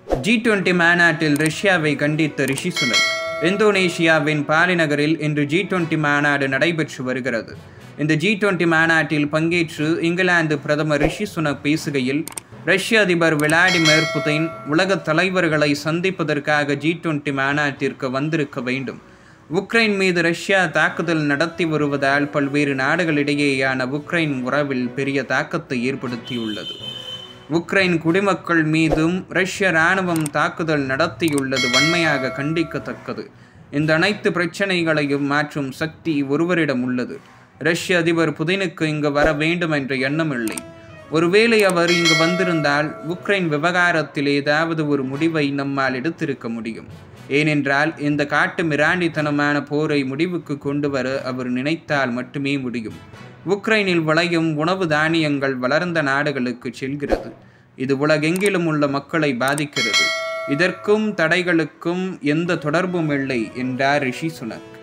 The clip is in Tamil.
ஜி டுவெண்டி மாநாட்டில் ரஷ்யாவை கண்டித்த ரிஷி சுனக் இந்தோனேஷியாவின் பாலி நகரில் இன்று ஜி டுவெண்டி மாநாடு நடைபெற்று வருகிறது இந்த ஜி டுவெண்டி மாநாட்டில் பங்கேற்று இங்கிலாந்து பிரதமர் ரிஷி சுனக் பேசுகையில் ரஷ்ய அதிபர் விளாடிமிர் புதின் உலக தலைவர்களை சந்திப்பதற்காக ஜி டுவெண்டி மாநாட்டிற்கு வந்திருக்க வேண்டும் உக்ரைன் மீது ரஷ்யா தாக்குதல் நடத்தி வருவதால் பல்வேறு நாடுகளிடையேயான உக்ரைன் உறவில் பெரிய தாக்கத்தை ஏற்படுத்தியுள்ளது உக்ரைன் குடிமக்கள் மீதும் ரஷ்ய இராணுவம் தாக்குதல் நடத்தியுள்ளது வன்மையாக கண்டிக்கத்தக்கது இந்த அனைத்து பிரச்சனைகளையும் மாற்றும் சக்தி ஒருவரிடம் உள்ளது ரஷ்ய அதிபர் புதினுக்கு இங்கு வர வேண்டும் என்ற எண்ணம் இல்லை ஒருவேளை அவர் இங்கு வந்திருந்தால் உக்ரைன் விவகாரத்தில் ஏதாவது ஒரு முடிவை நம்மால் எடுத்திருக்க முடியும் ஏனென்றால் இந்த காட்டு மிராண்டித்தனமான போரை முடிவுக்கு கொண்டு வர அவர் நினைத்தால் மட்டுமே முடியும் உக்ரைனில் விளையும் உணவு தானியங்கள் வளர்ந்த நாடுகளுக்கு செல்கிறது இது உலகெங்கிலும் உள்ள மக்களை பாதிக்கிறது இதற்கும் தடைகளுக்கும் எந்த தொடர்பும் இல்லை என்றார் ரிஷி சுனக்